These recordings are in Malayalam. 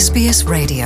SBS Radio.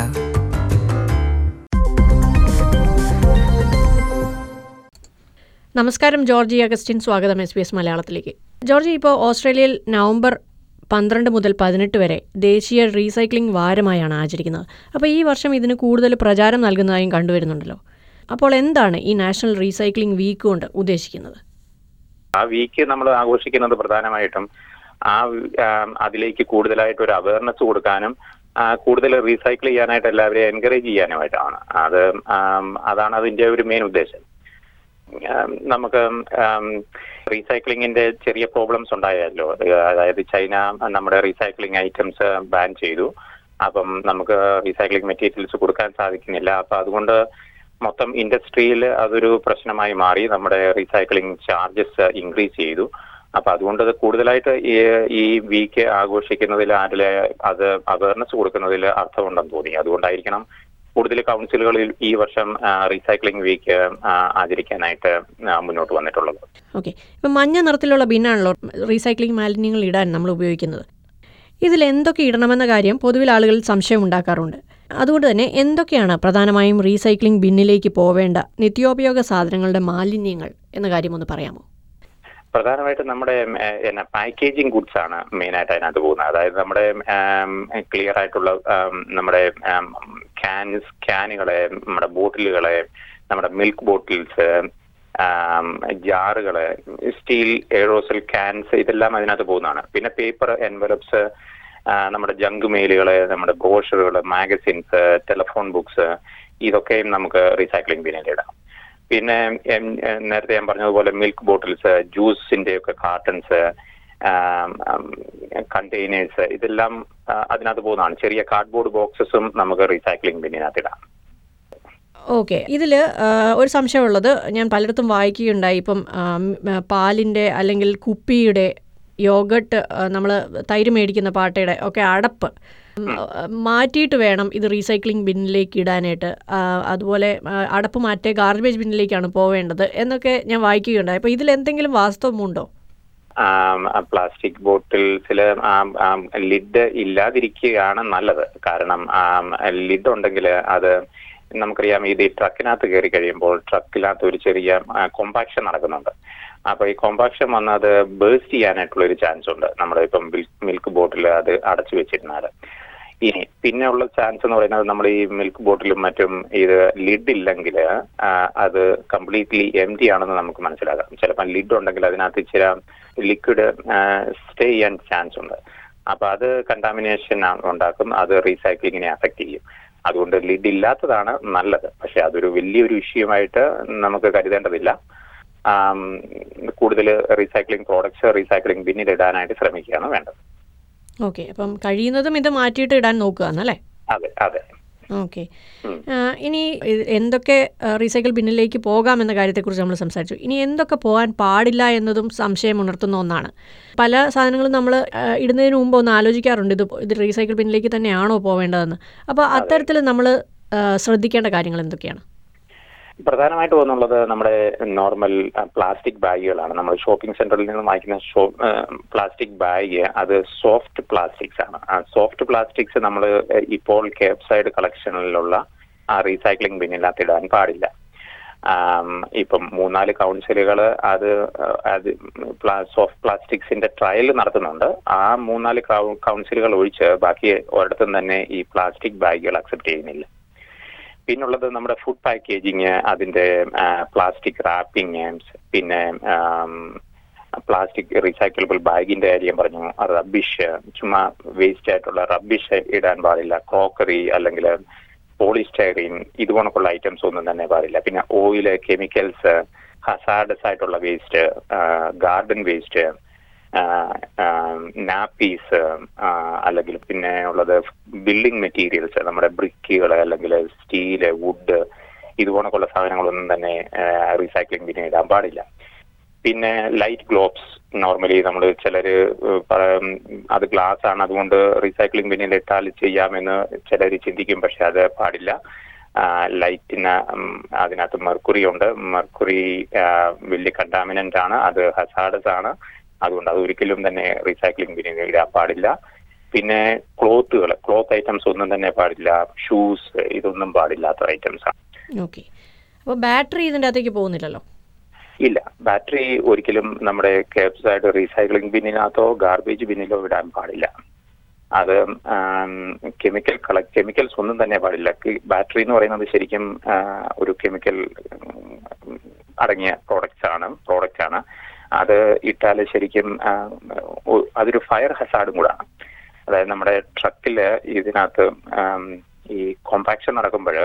നമസ്കാരം ജോർജി അഗസ്റ്റിൻ സ്വാഗതം എസ് ബി എസ് മലയാളത്തിലേക്ക് ജോർജി ഇപ്പോൾ ഓസ്ട്രേലിയയിൽ നവംബർ പന്ത്രണ്ട് മുതൽ പതിനെട്ട് വരെ ദേശീയ റീസൈക്ലിംഗ് വാരമായാണ് ആചരിക്കുന്നത് അപ്പോൾ ഈ വർഷം ഇതിന് കൂടുതൽ പ്രചാരം നൽകുന്നതായും കണ്ടുവരുന്നുണ്ടല്ലോ അപ്പോൾ എന്താണ് ഈ നാഷണൽ റീസൈക്ലിംഗ് വീക്ക് കൊണ്ട് ഉദ്ദേശിക്കുന്നത് ആ വീക്ക് നമ്മൾ ആഘോഷിക്കുന്നത് പ്രധാനമായിട്ടും ആ ആ, അതിലേക്ക് കൂടുതലായിട്ട് ഒരു അവയർനെസ് കൊടുക്കാനും ആ, കൂടുതൽ റീസൈക്കിൾ ചെയ്യാനായിട്ട് എല്ലാവരെയും എൻകറേജ് ചെയ്യാനുമായിട്ടാണ് അത് ആം, അതാണ് അതിന്റെ ഒരു മെയിൻ ഉദ്ദേശം ആം, നമുക്ക് റീസൈക്ലിങ്ങിന്റെ ചെറിയ പ്രോബ്ലംസ് ഉണ്ടായല്ലോ അതായത് ചൈന നമ്മുടെ റീസൈക്ലിംഗ് ഐറ്റംസ് ബാൻ ചെയ്തു അപ്പം നമുക്ക് റീസൈക്ലിംഗ് മെറ്റീരിയൽസ് കൊടുക്കാൻ സാധിക്കുന്നില്ല അപ്പൊ അതുകൊണ്ട് മൊത്തം ഇൻഡസ്ട്രിയിൽ അതൊരു പ്രശ്നമായി മാറി നമ്മുടെ റീസൈക്ലിംഗ് ചാർജസ് ഇൻക്രീസ് ചെയ്തു അപ്പൊ അതുകൊണ്ട് അത് കൂടുതലായിട്ട് ഈ ഈ വീക്ക് ആഘോഷിക്കുന്നതിൽ ആരിലെ അത് അവയർനെസ് കൊടുക്കുന്നതിൽ അർത്ഥമുണ്ടെന്ന് തോന്നി അതുകൊണ്ടായിരിക്കണം കൂടുതൽ കൗൺസിലുകളിൽ ഈ വർഷം റീസൈക്ലിംഗ് വീക്ക് ആചരിക്കാനായിട്ട് ആ, മുന്നോട്ട് വന്നിട്ടുള്ളത് ഓക്കെ ഇപ്പം മഞ്ഞ നിറത്തിലുള്ള ബിന്നാണല്ലോ റീസൈക്ലിംഗ് മാലിന്യങ്ങൾ ഇടാൻ നമ്മൾ ഉപയോഗിക്കുന്നത് ഇതിൽ എന്തൊക്കെ ഇടണമെന്ന കാര്യം പൊതുവിൽ ആളുകൾ സംശയം ഉണ്ടാക്കാറുണ്ട് അതുകൊണ്ട് തന്നെ എന്തൊക്കെയാണ് പ്രധാനമായും റീസൈക്ലിംഗ് ബിന്നിലേക്ക് പോവേണ്ട നിത്യോപയോഗ സാധനങ്ങളുടെ മാലിന്യങ്ങൾ എന്ന കാര്യം ഒന്ന് പറയാമോ പ്രധാനമായിട്ടും നമ്മുടെ ഉം, ഏഹ്, എന്നാ പാക്കേജിങ് ഗുഡ്സ് ആണ് മെയിൻ ആയിട്ട് അതിനകത്ത് പോകുന്നത് അതായത് നമ്മുടെ ക്ലിയർ ആയിട്ടുള്ള ഉം, നമ്മുടെ ക്യാൻസ് ക്യാനുകളെ നമ്മുടെ ബോട്ടിലുകളെ നമ്മുടെ മിൽക്ക് ബോട്ടിൽസ് ജാറുകള് സ്റ്റീൽ എയറോസൽ ക്യാൻസ് ഇതെല്ലാം അതിനകത്ത് പോകുന്നതാണ് പിന്നെ പേപ്പർ എൻവലപ്സ് നമ്മുടെ ജങ്ക് മെയിലുകള് നമ്മുടെ ബ്രോഷറുകൾ മാഗസിൻസ് ടെലിഫോൺ ബുക്സ് ഇതൊക്കെയും നമുക്ക് റീസൈക്ലിംഗ് ബിന്നിൽ ഇടാം പിന്നെ എം, എ, നേരത്തെ ഞാൻ പറഞ്ഞതുപോലെ മിൽക്ക് ബോട്ടിൽസ് ജ്യൂസിന്റെ ഒക്കെ കാർട്ടൺസ് കണ്ടെയ്നേഴ്സ് ഇതെല്ലാം ആ, അതിനകത്ത് പോകുന്നതാണ് ചെറിയ കാർഡ്ബോർഡ് ബോക്സസും നമുക്ക് റീസൈക്ലിംഗ് ബിന്നിനകത്ത് ഇടാം ഓക്കെ ഇതിൽ ഒരു സംശയമുള്ളത് ഞാൻ പലയിടത്തും വായിക്കുകയുണ്ടായി ഇപ്പം ആം, ആ, പാലിൻ്റെ അല്ലെങ്കിൽ കുപ്പിയുടെ യോഗട്ട് നമ്മൾ തൈര് മേടിക്കുന്ന പാട്ടയുടെ ഒക്കെ അടപ്പ് ഉം, ആ, മാറ്റിയിട്ട് വേണം ഇത് റീസൈക്ലിംഗ് ബിന്നിലേക്ക് ഇടാനായിട്ട് ആ, അതുപോലെ ആ, അടപ്പ് മാറ്റി ഗാർബേജ് ബിന്നിലേക്കാണ് പോവേണ്ടത് എന്നൊക്കെ ഞാൻ വായിക്കുകയുണ്ടായി അപ്പോൾ ഇതിൽ എന്തെങ്കിലും വാസ്തവമുണ്ടോ പ്ലാസ്റ്റിക് ബോട്ടിൽസിൽ ലിഡ് ഇല്ലാതിരിക്കുകയാണ് നല്ലത് കാരണം ലിഡ് ഉണ്ടെങ്കിൽ അത് നമുക്കറിയാം ഇത് ഈ ട്രക്കിനകത്ത് കയറി കഴിയുമ്പോൾ ട്രക്കിനകത്ത് ഒരു ചെറിയ കോമ്പാക്ഷൻ നടക്കുന്നുണ്ട് അപ്പൊ ഈ കോമ്പാക്ഷൻ വന്ന് അത് ബേസ്റ്റ് ചെയ്യാനായിട്ടുള്ള ഒരു ചാൻസ് ഉണ്ട് നമ്മുടെ ഇപ്പം മിൽക്ക് ബോട്ടിൽ അത് അടച്ചു വെച്ചിരുന്നാൽ ഇനി പിന്നെ ഉള്ള ചാൻസ് എന്ന് പറയുന്നത് നമ്മൾ ഈ മിൽക്ക് ബോട്ടിലും മറ്റും ഇത് ലിഡ് ഇല്ലെങ്കിൽ അത് കംപ്ലീറ്റ്ലി എം ടി ആണെന്ന് നമുക്ക് മനസ്സിലാക്കാം ചിലപ്പോൾ ലിഡ് ഉണ്ടെങ്കിൽ അതിനകത്ത് ഇച്ചിരി ലിക്വിഡ് സ്റ്റേ ചെയ്യാൻ ചാൻസ് ഉണ്ട് അപ്പൊ അത് കണ്ടാമിനേഷൻ ഉണ്ടാക്കും അത് റീസൈക്ലിങ്ങിനെ അഫക്ട് ചെയ്യും അതുകൊണ്ട് ലിഡ് ഇല്ലാത്തതാണ് നല്ലത് പക്ഷെ അതൊരു വലിയൊരു വിഷയമായിട്ട് നമുക്ക് കരുതേണ്ടതില്ല ആം, കൂടുതൽ റീസൈക്ലിംഗ് പ്രോഡക്ട്സ് റീസൈക്ലിംഗ് ബിന്നിൽ ഇടാനായിട്ട് ശ്രമിക്കുകയാണ് വേണ്ടത് ഓക്കെ അപ്പം കഴിയുന്നതും ഇത് മാറ്റിയിട്ട് ഇടാൻ നോക്കുക എന്നല്ലേ അതെ അതെ ഓക്കെ ഇനി ഇത് എന്തൊക്കെ റീസൈക്കിൾ ബിന്നിലേക്ക് പോകാമെന്ന കാര്യത്തെക്കുറിച്ച് നമ്മൾ സംസാരിച്ചു ഇനി എന്തൊക്കെ പോകാൻ പാടില്ല എന്നതും സംശയം ഉണർത്തുന്ന ഒന്നാണ് പല സാധനങ്ങളും നമ്മൾ ഇടുന്നതിന് മുമ്പ് ഒന്ന് ആലോചിക്കാറുണ്ട് ഇത് ഇത് റീസൈക്കിൾ ബിന്നിലേക്ക് തന്നെയാണോ പോവേണ്ടതെന്ന് അപ്പോൾ അത്തരത്തിൽ നമ്മൾ ശ്രദ്ധിക്കേണ്ട കാര്യങ്ങൾ എന്തൊക്കെയാണ് പ്രധാനമായിട്ട് വന്നുള്ളത് നമ്മുടെ നോർമൽ പ്ലാസ്റ്റിക് ബാഗുകളാണ് നമ്മൾ ഷോപ്പിംഗ് സെന്ററിൽ നിന്ന് വാങ്ങിക്കുന്ന ഷോ പ്ലാസ്റ്റിക് ബാഗ് അത് സോഫ്റ്റ് പ്ലാസ്റ്റിക്സ് ആണ് ആ സോഫ്റ്റ് പ്ലാസ്റ്റിക്സ് നമ്മൾ ഇപ്പോൾ കേപ്പ് സൈഡ് കളക്ഷനിലുള്ള ആ റീസൈക്ലിംഗ് ബിന്നിനകത്ത് ഇടാൻ പാടില്ല ആം, ഇപ്പം മൂന്നാല് കൗൺസിലുകൾ അത് അഹ്, അത് സോഫ്റ്റ് പ്ലാസ്റ്റിക്സിന്റെ ട്രയൽ നടത്തുന്നുണ്ട് ആ മൂന്നാല് കൗ- കൗൺസിലുകൾ ഒഴിച്ച് ബാക്കി ഒരിടത്തും തന്നെ ഈ പ്ലാസ്റ്റിക് ബാഗുകൾ അക്സെപ്റ്റ് ചെയ്യുന്നില്ല പിന്നുള്ളത് നമ്മുടെ ഫുഡ് പാക്കേജിങ് അതിന്റെ പ്ലാസ്റ്റിക് റാപ്പിംഗ് പിന്നെ പ്ലാസ്റ്റിക് റീസൈക്കിളബിൾ ബാഗിന്റെ കാര്യം പറഞ്ഞു റബ്ബിഷ് ചുമ്മാ വേസ്റ്റ് ആയിട്ടുള്ള റബ്ബിഷ് ഇടാൻ പാടില്ല ക്രോക്കറി അല്ലെങ്കിൽ പോളിസ്റ്റൈറീൻ ഇതുപോലുള്ള ഐറ്റംസ് ഒന്നും തന്നെ പാടില്ല പിന്നെ ഓയില് കെമിക്കൽസ് ഹസാഡസ് ആയിട്ടുള്ള വേസ്റ്റ് ഗാർഡൻ വേസ്റ്റ് നാപ്പീസ് അല്ലെങ്കിൽ പിന്നെ ഉള്ളത് ബിൽഡിംഗ് മെറ്റീരിയൽസ് നമ്മുടെ ബ്രിക്കുകൾ അല്ലെങ്കിൽ സ്റ്റീല് വുഡ് ഇതുപോലൊക്കെയുള്ള സാധനങ്ങളൊന്നും തന്നെ റീസൈക്ലിംഗ് ബിന്നിൽ ഇടാൻ പാടില്ല പിന്നെ ലൈറ്റ് ഗ്ലോബ്സ് നോർമലി നമ്മൾ ചിലര് ഏഹ് പറ- അത് ഗ്ലാസ് ആണ് അതുകൊണ്ട് റീസൈക്ലിംഗ് ബിന്നിൽ ഇട്ടാൽ ചെയ്യാമെന്ന് ചിലർ ചിന്തിക്കും പക്ഷെ അത് പാടില്ല ലൈറ്റിന് അതിനകത്ത് മെർക്കുറി ഉണ്ട് മെർക്കുറി വലിയ കണ്ടാമിനന്റ് ആണ് അത് ഹസാഡസ് ആണ് അതുകൊണ്ട് അത് ഒരിക്കലും തന്നെ റീസൈക്ലിംഗ് ബിന്നിൽ ഇടാൻ പാടില്ല പിന്നെ ക്ലോത്തുകൾ ക്ലോത്ത് ഐറ്റംസ് ഒന്നും തന്നെ പാടില്ല ഷൂസ് ഇതൊന്നും പാടില്ലാത്ത ഐറ്റംസ് ആണ് ഓക്കെ അപ്പോൾ ബാറ്ററി ഇതിൻ്റെ അകത്തേക്ക് പോകുന്നില്ലല്ലോ ഇല്ല ബാറ്ററി ഒരിക്കലും നമ്മുടെ കേപ്സൈഡ് റീസൈക്ലിംഗ് ബിന്നിനകത്തോ ഗാർബേജ് ബിന്നിലോ ഇടാൻ പാടില്ല അത് കെമിക്കൽ കള കെമിക്കൽസ് ഒന്നും തന്നെ പാടില്ല ബാറ്ററി എന്ന് പറയുന്നത് ശരിക്കും ആ, ഒരു കെമിക്കൽ അടങ്ങിയ പ്രോഡക്റ്റ്സ് ആണ് പ്രോഡക്റ്റ് ആണ് അത് ഇട്ടാൽ ശരിക്കും ആ, ഒ- അതൊരു ഫയർ ഹസാർഡും കൂടാണ് അതായത് നമ്മുടെ ട്രക്കില് ഇതിനകത്ത് ആം, ഈ കോമ്പാക്ഷൻ നടക്കുമ്പോൾ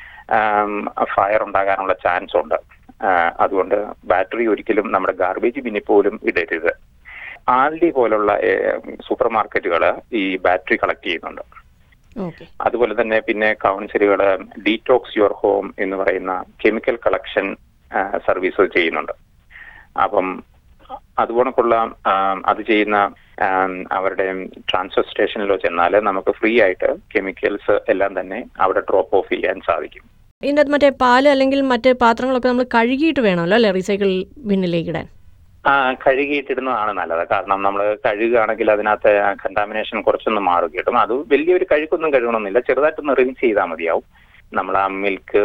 ഫയർ ഉണ്ടാകാനുള്ള ചാൻസ് ഉണ്ട് ആ, അതുകൊണ്ട് ബാറ്ററി ഒരിക്കലും നമ്മുടെ ഗാർബേജ് ബിന്നിൽ പോലും ഇടരുത് ആൽഡി പോലുള്ള സൂപ്പർ മാർക്കറ്റുകൾ ഈ ബാറ്ററി കളക്ട് ചെയ്യുന്നുണ്ട് ഓക്കെ അതുപോലെ തന്നെ പിന്നെ കൗൺസിലുകൾ ഡീറ്റോക്സ് യുവർ ഹോം എന്ന് പറയുന്ന കെമിക്കൽ കളക്ഷൻ സർവീസ് ചെയ്യുന്നുണ്ട് അപ്പം അതുപോണക്കുള്ള ആം, അത് ചെയ്യുന്ന ആം, അവരുടെ ട്രാൻസ്ഫർ സ്റ്റേഷനിലോ ചെന്നാൽ നമുക്ക് ഫ്രീ ആയിട്ട് കെമിക്കൽസ് എല്ലാം തന്നെ അവിടെ ഡ്രോപ്പ് ഓഫ് ചെയ്യാൻ സാധിക്കും ഇതിൻ്റെ അകത്ത് മറ്റേ പാല് അല്ലെങ്കിൽ മറ്റ് പാത്രങ്ങളൊക്കെ നമ്മൾ കഴുകിയിട്ട് വേണമല്ലോ അല്ലേ റീസൈക്കിൾ ബിന്നിലേക്ക് ഇടാൻ ആ കഴുകിയിട്ടിടുന്നതാണ് നല്ലത് കാരണം നമ്മൾ കഴുകുകയാണെങ്കിൽ അതിനകത്ത് കണ്ടാമിനേഷൻ കുറച്ചൊന്ന് മാറും കിട്ടും അത് വലിയൊരു കഴുകൊന്നും കഴുകണമെന്നില്ല ചെറുതായിട്ടൊന്ന് റിൻസ് ചെയ്താൽ മതിയാവും നമ്മൾ ആ മിൽക്ക്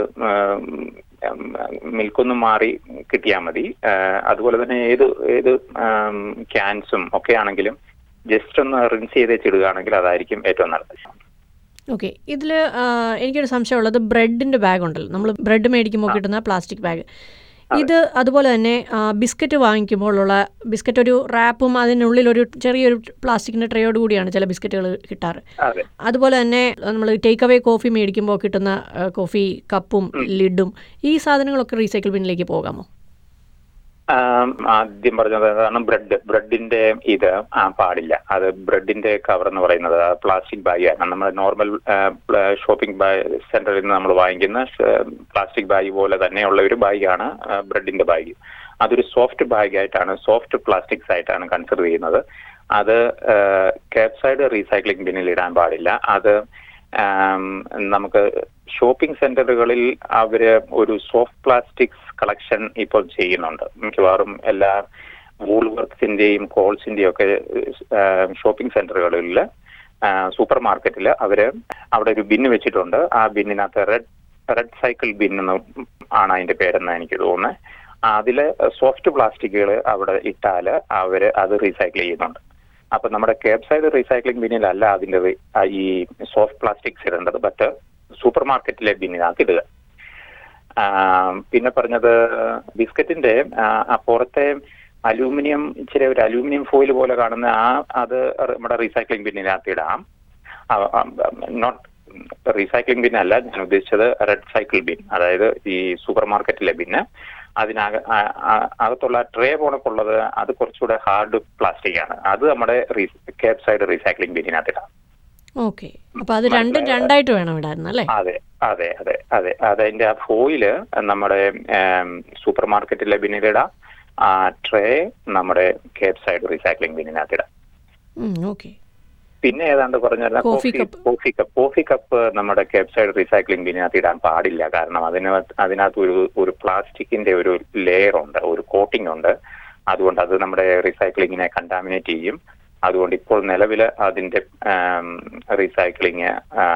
മിൽക്കൊന്നും മാറി കിട്ടിയാൽ മതി ആ, അതുപോലെ തന്നെ ഏത് ഏത് ക്യാൻസും ഒക്കെ ആണെങ്കിലും ജസ്റ്റ് ഒന്ന് റിൻസ് ചെയ്ത് വെച്ചിടുകയാണെങ്കിൽ അതായിരിക്കും ഏറ്റവും നല്ലത് ഓക്കെ ഇതിൽ എനിക്കൊരു സംശയമുള്ളത് ബ്രെഡിൻ്റെ ബാഗ് ഉണ്ടല്ലോ നമ്മൾ ബ്രെഡ് മേടിക്കുമ്പോൾ കിട്ടുന്ന പ്ലാസ്റ്റിക് ബാഗ് ഇത് അതുപോലെ തന്നെ ആ, ബിസ്ക്കറ്റ് വാങ്ങിക്കുമ്പോഴുള്ള ബിസ്ക്കറ്റ് ഒരു റാപ്പും അതിനുള്ളിൽ ഒരു ചെറിയൊരു പ്ലാസ്റ്റിക്കിൻ്റെ ട്രേയോട് കൂടിയാണ് ചില ബിസ്ക്കറ്റുകൾ കിട്ടാറ് അതെ അതുപോലെ തന്നെ നമ്മൾ ടേക്ക് അവേ കോഫി മേടിക്കുമ്പോൾ കിട്ടുന്ന ആ, കോഫി കപ്പും ലിഡും ഈ സാധനങ്ങളൊക്കെ റീസൈക്കിൾ ബിന്നിലേക്ക് പോകാമോ ആം, ആദ്യം പറഞ്ഞത് കാരണം ബ്രെഡ് ബ്രെഡിന്റെ ഇത് ആ, പാടില്ല അത് ബ്രെഡിന്റെ കവർ എന്ന് പറയുന്നത് പ്ലാസ്റ്റിക് ബാഗാണ് നമ്മൾ നോർമൽ ഷോപ്പിംഗ് ബാഗ് സെന്ററിൽ നിന്ന് നമ്മൾ വാങ്ങിക്കുന്ന പ്ലാസ്റ്റിക് ബാഗ് പോലെ തന്നെയുള്ള ഒരു ബാഗാണ് ബ്രെഡിന്റെ ബാഗ് അതൊരു സോഫ്റ്റ് ബാഗ് ആയിട്ടാണ് സോഫ്റ്റ് പ്ലാസ്റ്റിക്സ് ആയിട്ടാണ് കൺസിഡർ ചെയ്യുന്നത് അത് കേപ്സൈഡ് റീസൈക്ലിംഗ് ബിന്നിൽ ഇടാൻ പാടില്ല അത് ആം, നമുക്ക് ഷോപ്പിംഗ് സെന്ററുകളിൽ അവര് ഒരു സോഫ്റ്റ് പ്ലാസ്റ്റിക്സ് കളക്ഷൻ ഇപ്പോൾ ചെയ്യുന്നുണ്ട് മിക്കവാറും എല്ലാ വൂൾവർക്സിന്റെയും കോൾസിന്റെയും ഒക്കെ ഷോപ്പിംഗ് സെന്ററുകളിൽ സൂപ്പർ മാർക്കറ്റിൽ അവര് അവിടെ ഒരു ബിന്ന് വെച്ചിട്ടുണ്ട് ആ ബിന്നിനകത്ത് റെഡ് റെഡ് സൈക്കിൾ ബിൻ എന്ന് ആണ് അതിന്റെ പേരെന്ന് എനിക്ക് തോന്നുന്നത് അതില് സോഫ്റ്റ് പ്ലാസ്റ്റിക്കുകൾ അവിടെ ഇട്ടാല് അവര് അത് റീസൈക്കിൾ ചെയ്യുന്നുണ്ട് അപ്പൊ നമ്മുടെ കേബ് സൈഡ് റീസൈക്ലിംഗ് ബിന്നിലല്ല അതിന്റെ റി- ആ ഈ സോഫ്റ്റ് പ്ലാസ്റ്റിക്സ് ഇടേണ്ടത് ബട്ട് സൂപ്പർ മാർക്കറ്റിലെ ബിന്നിനകത്ത് ഇടുക ആ, പിന്നെ പറഞ്ഞത് ബിസ്ക്കറ്റിന്റെ ആ, ആ പുറത്തെ അലൂമിനിയം ഇച്ചിരി ഒരു അലൂമിനിയം ഫോയിൽ പോലെ കാണുന്ന ആ അത് നമ്മുടെ റീസൈക്ലിംഗ് ബിന്നിനകത്ത് ഇടാം നോട്ട് റീസൈക്ലിംഗ് ബിൻ അല്ല ഞാൻ ഉദ്ദേശിച്ചത് റെഡ് സൈക്കിൾ ബിൻ അതായത് ഈ സൂപ്പർ മാർക്കറ്റിലെ ബിന്ന് അതിനക ആ- ആ- അകത്തുള്ള ട്രേ പോണക്കുള്ളത് അത് കുറച്ചുകൂടെ ഹാർഡ് പ്ലാസ്റ്റിക് ആണ് അത് നമ്മുടെ കേപ്പ് സൈഡ് റീസൈക്ലിംഗ് ബിന്നിനകത്ത് ഇടാം ഓക്കെ അപ്പോൾ അത് രണ്ടും രണ്ടായിട്ട് വേണം ഇടാൻ അല്ലേ അതെ അതെ അതെ അതെ അതതിന്റെ ആ ഫോയില് നമ്മുടെ സൂപ്പർ മാർക്കറ്റിലെ ബിന്നിലിടാം ആ ട്രേ നമ്മുടെ കേപ്പ് സൈഡ് റീസൈക്ലിംഗ് ബിന്നിനകത്തിടാം ഓക്കെ പിന്നെ ഏതാണ്ട് പറഞ്ഞാൽ coffee coffee cup. Coffee cup coffee cup നമ്മുടെ കേപ്പ് സൈഡ് റീസൈക്ലിംഗ് ബിന്നിനകത്ത് ഇടാൻ പാടില്ല കാരണം അതിന് അതിനകത്ത് ഒരു ഒരു പ്ലാസ്റ്റിക്കിന്റെ ഒരു ലെയർ ഉണ്ട് ഒരു കോട്ടിംഗ് ഉണ്ട് അതുകൊണ്ട് അത് നമ്മുടെ റീസൈക്ലിങ്ങിനെ കണ്ടാമിനേറ്റ് ചെയ്യും അതുകൊണ്ട് ഇപ്പോൾ നിലവിൽ അതിന്റെ റീസൈക്ലിങ്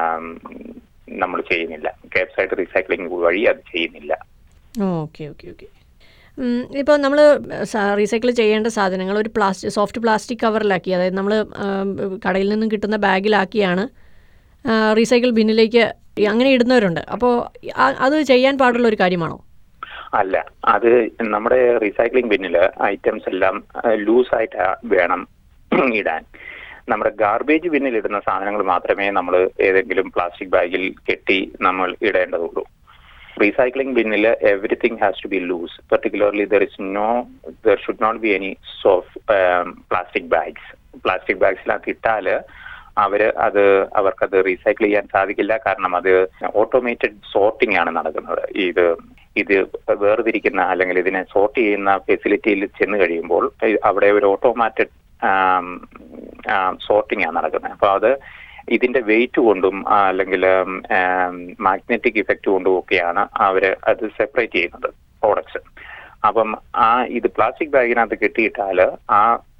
നമ്മൾ ചെയ്യുന്നില്ല കേപ്പ് സൈഡ് റീസൈക്ലിംഗ് വഴി അത് ചെയ്യുന്നില്ല ഓക്കെ ഓക്കെ ഓക്കെ ഇപ്പോൾ നമ്മൾ റീസൈക്കിൾ ചെയ്യേണ്ട സാധനങ്ങൾ ഒരു പ്ലാസ്റ്റിക് സോഫ്റ്റ് പ്ലാസ്റ്റിക് കവറിലാക്കി അതായത് നമ്മൾ കടയിൽ നിന്നും കിട്ടുന്ന ബാഗിലാക്കിയാണ് റീസൈക്കിൾ ബിന്നിലേക്ക് അങ്ങനെ ഇടുന്നവരുണ്ട് അപ്പോൾ അത് ചെയ്യാൻ പാടുള്ള ഒരു കാര്യമാണോ അല്ല അത് നമ്മുടെ റീസൈക്ലിംഗ് ബിന്നിൽ ഐറ്റംസ് എല്ലാം ലൂസായിട്ട് വേണം ഇടാൻ നമ്മുടെ ഗാർബേജ് ബിന്നിൽ ഇടുന്ന സാധനങ്ങൾ മാത്രമേ നമ്മൾ ഏതെങ്കിലും പ്ലാസ്റ്റിക് ബാഗിൽ കെട്ടി നമ്മൾ ഇടേണ്ടതുള്ളൂ റീസൈക്ലിംഗ് ബിന്നിൽ everything has to be loose particularly there is no there should not be any soft plastic bags plastic ബാഗ്സിനകത്ത് ഇട്ടാൽ അവര് അത് അവർക്കത് റീസൈക്കിൾ ചെയ്യാൻ സാധിക്കില്ല കാരണം അത് ഓട്ടോമേറ്റഡ് സോർട്ടിംഗ് ആണ് നടക്കുന്നത് ഇത് ഇത് വേർതിരിക്കുന്ന അല്ലെങ്കിൽ ഇതിനെ സോർട്ട് ചെയ്യുന്ന ഫെസിലിറ്റിയിൽ ചെന്ന് കഴിയുമ്പോൾ അവിടെ ഒരു ഓട്ടോമാറ്റഡ് സോർട്ടിംഗ് ആണ് നടക്കുന്നത് അപ്പൊ അത് ഇതിന്റെ വെയിറ്റ് കൊണ്ടും അല്ലെങ്കിൽ മാഗ്നറ്റിക് ഇഫക്റ്റ് കൊണ്ടും ഒക്കെയാണ് അവര് അത് സെപ്പറേറ്റ് ചെയ്യുന്നത് പ്രോഡക്ട്സ് അപ്പം ആ ഇത് പ്ലാസ്റ്റിക് ബാഗിനകത്ത് കെട്ടിയിട്ടാൽ ആ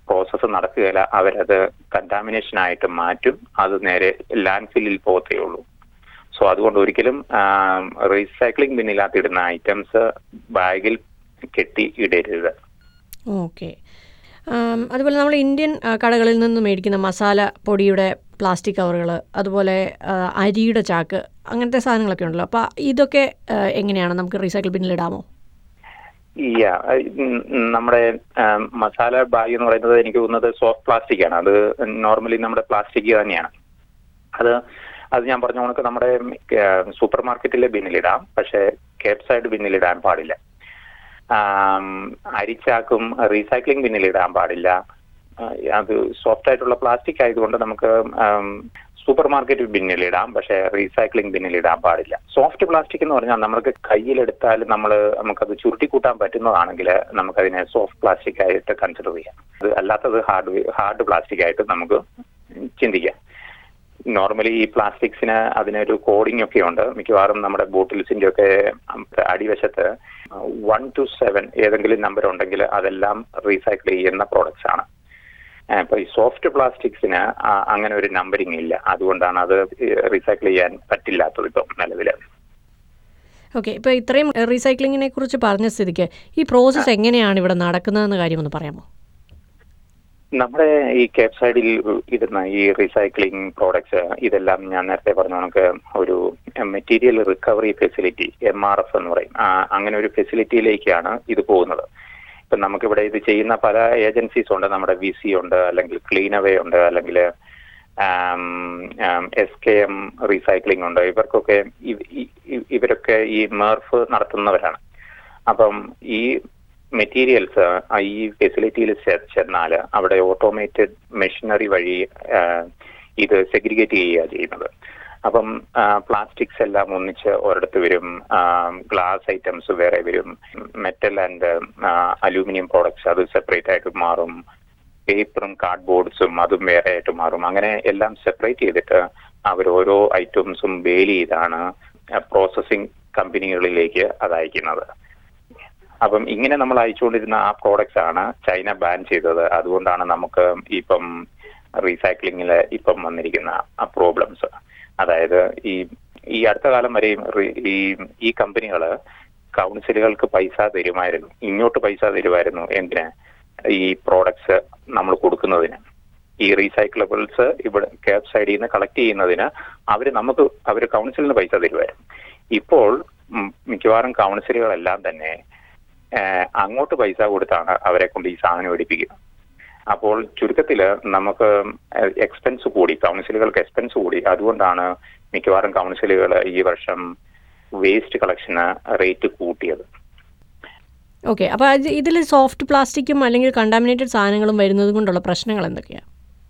പ്രോസസ്സ് നടക്കുകയില്ല അവരത് കണ്ടാമിനേഷൻ ആയിട്ട് മാറ്റും അത് നേരെ ലാൻഡ് ഫില്ലിൽ പോകത്തേ ഉള്ളൂ സോ അതുകൊണ്ട് ഒരിക്കലും റീസൈക്ലിംഗ് ബിന്നിനകത്ത് ഇടുന്ന ഐറ്റംസ് ബാഗിൽ കെട്ടി ഇടരുത് ഓക്കെ അതുപോലെ നമ്മൾ ഇന്ത്യൻ ആ, കടകളിൽ നിന്ന് മേടിക്കുന്ന മസാല പൊടിയുടെ പ്ലാസ്റ്റിക് കവറുകൾ അതുപോലെ ആ, അരിയുടെ ചാക്ക് അങ്ങനത്തെ സാധനങ്ങളൊക്കെ ഉണ്ടല്ലോ അപ്പോൾ ഇതൊക്കെ ആ, എങ്ങനെയാണ് നമുക്ക് റീസൈക്കിൾ ബിന്നിൽ ഇടാമോ Yeah, ഉം, ഉം, നമ്മുടെ ആം, മസാല ബാഗ് എന്ന് പറയുന്നത് എനിക്ക് തോന്നുന്നത് സോഫ്റ്റ് പ്ലാസ്റ്റിക് ആണ് അത് നോർമലി നമ്മുടെ പ്ലാസ്റ്റിക് തന്നെയാണ് അത് അത് ഞാൻ പറഞ്ഞ കണക്ക് നമ്മുടെ സൂപ്പർ മാർക്കറ്റിലെ ബിന്നിലിടാം പക്ഷെ കേപ്പ് സൈഡ് ബിന്നിലിടാൻ പാടില്ല ആം, അരിച്ചാക്കും റീസൈക്ലിംഗ് ബിന്നിലിടാൻ പാടില്ല ആ, അത് സോഫ്റ്റ് ആയിട്ടുള്ള പ്ലാസ്റ്റിക് ആയതുകൊണ്ട് നമുക്ക് സൂപ്പർ മാർക്കറ്റ് ബിന്നിലിടാം പക്ഷെ റീസൈക്ലിംഗ് ബിന്നിലിടാൻ പാടില്ല സോഫ്റ്റ് പ്ലാസ്റ്റിക് എന്ന് പറഞ്ഞാൽ നമുക്ക് കയ്യിലെടുത്താൽ നമ്മൾ നമുക്കത് ചുരുട്ടി കൂട്ടാൻ പറ്റുന്നതാണെങ്കിൽ നമുക്കതിനെ സോഫ്റ്റ് പ്ലാസ്റ്റിക് ആയിട്ട് കൺസിഡർ ചെയ്യാം അത് അല്ലാത്തത് ഹാർഡ് ഹാർഡ് പ്ലാസ്റ്റിക് ആയിട്ട് നമുക്ക് ചിന്തിക്കാം നോർമലി ഈ പ്ലാസ്റ്റിക്സിന് അതിനൊരു കോഡിംഗ് ഒക്കെ ഉണ്ട് മിക്കവാറും നമ്മുടെ ബോട്ടിൽസിന്റെ ഒക്കെ അടിവശത്ത് വൺ ടു സെവൻ ഏതെങ്കിലും നമ്പർ ഉണ്ടെങ്കിൽ അതെല്ലാം റീസൈക്കിൾ ചെയ്യുന്ന പ്രോഡക്ട്സ് ആണ് ഏഹ് ഇപ്പൊ ഈ സോഫ്റ്റ് പ്ലാസ്റ്റിക്സിന് അങ്ങനെ ഒരു നമ്പറിംഗ് ഇല്ല അതുകൊണ്ടാണ് അത് റീസൈക്കിൾ ചെയ്യാൻ പറ്റില്ലാത്തത് ഇപ്പം നിലവിൽ ഓക്കെ ഇപ്പോൾ ഇത്രയും റീസൈക്ലിങ്ങിനെ കുറിച്ച് പറഞ്ഞ സ്ഥിതിക്ക് ഈ പ്രോസസ്സ് എങ്ങനെയാണ് ഇവിടെ നടക്കുന്നതെന്ന കാര്യം ഒന്ന് പറയാമോ നമ്മുടെ ഈ കേപ്പ് സൈഡിൽ ഇടുന്ന ഈ റീസൈക്ലിംഗ് പ്രോഡക്ട്സ് ഇതെല്ലാം ഞാൻ നേരത്തെ പറഞ്ഞ കണക്ക് ഒരു material recovery facility M R F എന്ന് പറയും ആ, അങ്ങനെ ഒരു ഫെസിലിറ്റിയിലേക്കാണ് ഇത് പോകുന്നത് ഇപ്പം നമുക്കിവിടെ ഇത് ചെയ്യുന്ന പല ഏജൻസീസ് ഉണ്ട് നമ്മുടെ വി സി ഉണ്ട് അല്ലെങ്കിൽ ക്ലീനവേ ഉണ്ട് അല്ലെങ്കിൽ എസ് കെ എം റീസൈക്ലിംഗ് ഉണ്ട് ഇവർക്കൊക്കെ ഇവ- ഇ- ഇ- ഇവരൊക്കെ ഈ മെർഫ് നടത്തുന്നവരാണ് അപ്പം ഈ മെറ്റീരിയൽസ് ഈ ഫെസിലിറ്റിയിൽ ചെന്നാൽ അവിടെ ഓട്ടോമേറ്റഡ് മെഷീനറി വഴി ആ, ഇത് സെഗ്രിഗേറ്റ് ചെയ്യുക ചെയ്യുന്നത് അപ്പം പ്ലാസ്റ്റിക്സ് എല്ലാം ഒന്നിച്ച് ഒരിടത്ത് വരും ഗ്ലാസ് ഐറ്റംസ് വേറെ വരും മെറ്റൽ ആൻഡ് അലൂമിനിയം പ്രോഡക്ട്സ് അത് സെപ്പറേറ്റ് ആയിട്ട് മാറും പേപ്പറും കാർഡ്ബോർഡ്സും അതും വേറെ ആയിട്ട് മാറും അങ്ങനെ എല്ലാം സെപ്പറേറ്റ് ചെയ്തിട്ട് അവർ ഓരോ ഐറ്റംസും ബെയിൽ ചെയ്താണ് പ്രോസസ്സിംഗ് കമ്പനികളിലേക്ക് അത് അയക്കുന്നത് അപ്പം ഇങ്ങനെ നമ്മൾ അയച്ചുകൊണ്ടിരുന്ന ആ പ്രോഡക്ട്സ് ആണ് ചൈന ബാൻ ചെയ്തത് അതുകൊണ്ടാണ് നമുക്ക് ഇപ്പം റീസൈക്ലിങ്ങിൽ ഇപ്പം വന്നിരിക്കുന്ന ആ പ്രോബ്ലംസ് അതായത് ഈ ഈ അടുത്ത കാലം വരെയും റി- ഈ ഈ കമ്പനികൾ കൗൺസിലുകൾക്ക് പൈസ തരുമായിരുന്നു ഇങ്ങോട്ട് പൈസ തരുമായിരുന്നു എന്തിന് ഈ പ്രോഡക്ട്സ് നമ്മൾ കൊടുക്കുന്നതിന് ഈ റീസൈക്ലബിൾസ് ഇവിടെ കേപ്പ് സൈഡിൽ നിന്ന് കളക്ട് ചെയ്യുന്നതിന് അവർ നമുക്ക് അവർ കൗൺസിലിന് പൈസ തരുമായിരുന്നു ഇപ്പോൾ ഉം, മിക്കവാറും കൗൺസിലുകളെല്ലാം തന്നെ ഏഹ്, അങ്ങോട്ട് പൈസ കൊടുത്താണ് അവരെ കൊണ്ട് ഈ സാധനം എടുപ്പിക്കുന്നത് അപ്പോൾ ചുരുക്കത്തില് നമുക്ക് എക്സ്പെൻസ് കൂടി കൗൺസിലുകൾക്ക് എക്സ്പെൻസ് കൂടി അതുകൊണ്ടാണ് മിക്കവാറും കൗൺസിലുകൾ ഈ വർഷം വേസ്റ്റ് കളക്ഷന് റേറ്റ് കൂട്ടിയത് ഓക്കെ അപ്പോൾ അത് ഇതിൽ സോഫ്റ്റ് പ്ലാസ്റ്റിക്കും അല്ലെങ്കിൽ കണ്ടാമിനേറ്റഡ് സാധനങ്ങളും വരുന്നത് കൊണ്ടുള്ള പ്രശ്നങ്ങൾ എന്തൊക്കെയാണ്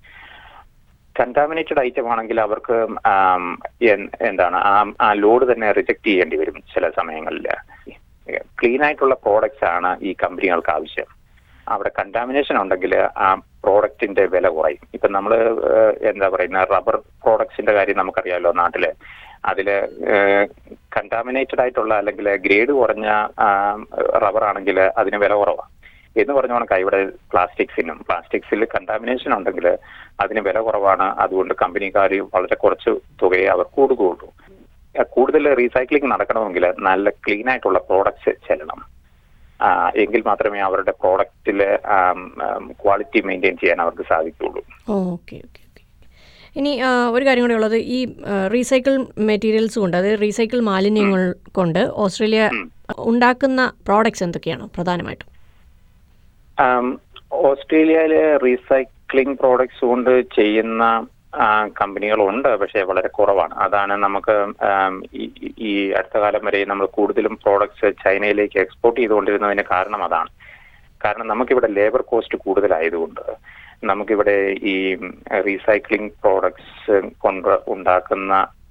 കണ്ടാമിനേറ്റഡ് ഐറ്റം ആണെങ്കിൽ അവർക്ക് ആം, എൻ- എന്താണ് ആ ആ ലോഡ് തന്നെ റിജക്ട് ചെയ്യേണ്ടി വരും ചില സമയങ്ങളിൽ ക്ലീൻ ആയിട്ടുള്ള പ്രോഡക്ട്സ് ആണ് ഈ കമ്പനികൾക്ക് ആവശ്യം അവിടെ കണ്ടാമിനേഷൻ ഉണ്ടെങ്കിൽ ആ പ്രോഡക്റ്റിന്റെ വില കുറയും ഇപ്പൊ നമ്മൾ എന്താ പറയുന്ന റബ്ബർ പ്രോഡക്ട്സിന്റെ കാര്യം നമുക്കറിയാമല്ലോ നാട്ടില് അതില് കണ്ടാമിനേറ്റഡ് ആയിട്ടുള്ള അല്ലെങ്കിൽ ഗ്രേഡ് കുറഞ്ഞ റബ്ബർ ആണെങ്കിൽ അതിന് വില കുറവാണ് എന്ന് പറഞ്ഞ കണക്കാ ഇവിടെ പ്ലാസ്റ്റിക്സിനും പ്ലാസ്റ്റിക്സിൽ കണ്ടാമിനേഷൻ ഉണ്ടെങ്കിൽ അതിന് വില കുറവാണ് അതുകൊണ്ട് കമ്പനിക്കാർ വളരെ കുറച്ച് തുകയെ അവർ കൊടുക്കുകയുള്ളൂ ആ, കൂടുതൽ റീസൈക്ലിംഗ് നടക്കണമെങ്കിൽ നല്ല ക്ലീൻ ആയിട്ടുള്ള പ്രോഡക്ട്സ് ചെല്ലണം ആ, എങ്കിൽ മാത്രമേ അവരുടെ പ്രോഡക്റ്റില് ക്വാളിറ്റി മെയിൻറ്റെയിൻ ചെയ്യാൻ അവർക്ക് സാധിക്കുകയുള്ളൂ ഓക്കെ ഓക്കെ ഓക്കെ ഇനി ആ, ഒരു കാര്യം കൂടി ഉള്ളത് ഈ റീസൈക്കിൾ മെറ്റീരിയൽസ് കൊണ്ട് അതായത് റീസൈക്കിൾ മാലിന്യങ്ങൾ കൊണ്ട് ഓസ്ട്രേലിയ ഉണ്ടാക്കുന്ന പ്രോഡക്ട്സ് എന്തൊക്കെയാണ് പ്രധാനമായിട്ടും ആം, ഓസ്ട്രേലിയയിലെ റീസൈക്ലിംഗ് പ്രോഡക്ട്സ് കൊണ്ട് ചെയ്യുന്ന ആ, കമ്പനികളുണ്ട് പക്ഷേ വളരെ കുറവാണ് അതാണ് നമുക്ക് ആം, ഈ ഈ അടുത്ത കാലം വരെ നമ്മൾ കൂടുതലും പ്രോഡക്ട്സ് ചൈനയിലേക്ക് എക്സ്പോർട്ട് ചെയ്തുകൊണ്ടിരുന്നതിന് കാരണം അതാണ് കാരണം നമുക്കിവിടെ ലേബർ കോസ്റ്റ് കൂടുതലായതുകൊണ്ട് നമുക്കിവിടെ ഈ റീസൈക്ലിംഗ് പ്രോഡക്ട്സ് കൊണ്ട് ഉണ്ടാക്കുന്ന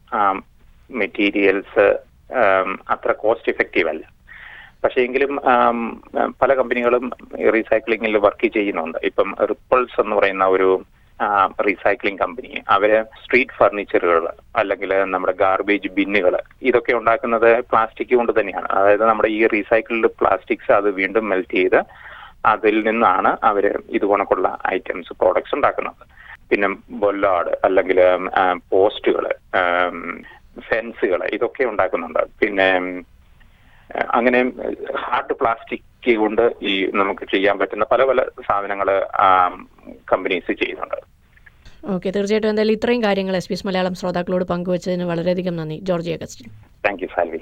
മെറ്റീരിയൽസ് അത്ര കോസ്റ്റ് ഇഫക്റ്റീവ് അല്ല പക്ഷേ എങ്കിലും ആം, പല കമ്പനികളും റീസൈക്ലിംഗിൽ വർക്ക് ചെയ്യുന്നുണ്ട് ഇപ്പം റിപ്പിൾസ് എന്ന് പറയുന്ന ഒരു റീസൈക്ലിംഗ് കമ്പനി അവര് സ്ട്രീറ്റ് ഫർണിച്ചറുകൾ അല്ലെങ്കിൽ നമ്മുടെ ഗാർബേജ് ബിന്നുകൾ ഇതൊക്കെ ഉണ്ടാക്കുന്നത് പ്ലാസ്റ്റിക് കൊണ്ട് തന്നെയാണ് അതായത് നമ്മുടെ ഈ റീസൈക്കിൾഡ് പ്ലാസ്റ്റിക്സ് അത് വീണ്ടും മെൽറ്റ് ചെയ്ത് അതിൽ നിന്നാണ് അവർ ഇത് കണക്കുള്ള ഐറ്റംസ് പ്രോഡക്ട്സ് ഉണ്ടാക്കുന്നത് പിന്നെ ബൊല്ലാട് അല്ലെങ്കിൽ പോസ്റ്റുകൾ ഫെൻസുകൾ ഇതൊക്കെ ഉണ്ടാക്കുന്നുണ്ട് പിന്നെ ഉം, അങ്ങനെ ഹാർഡ് പ്ലാസ്റ്റിക് കൊണ്ട് ഈ നമുക്ക് ചെയ്യാൻ പറ്റുന്ന പല പല സാധനങ്ങൾ കമ്പനീസ് ചെയ്യുന്നുണ്ട് ഓക്കെ തീർച്ചയായിട്ടും എന്തായാലും ഇത്രയും കാര്യങ്ങൾ എസ് പി എസ് മലയാളം ശ്രോതാക്കളോട് പങ്കുവച്ചതിന് വളരെയധികം നന്ദി George Augustine thank you Salvi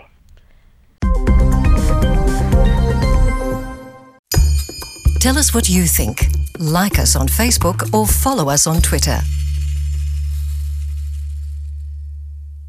Tell us what you think. Like us on Facebook or follow us on Twitter.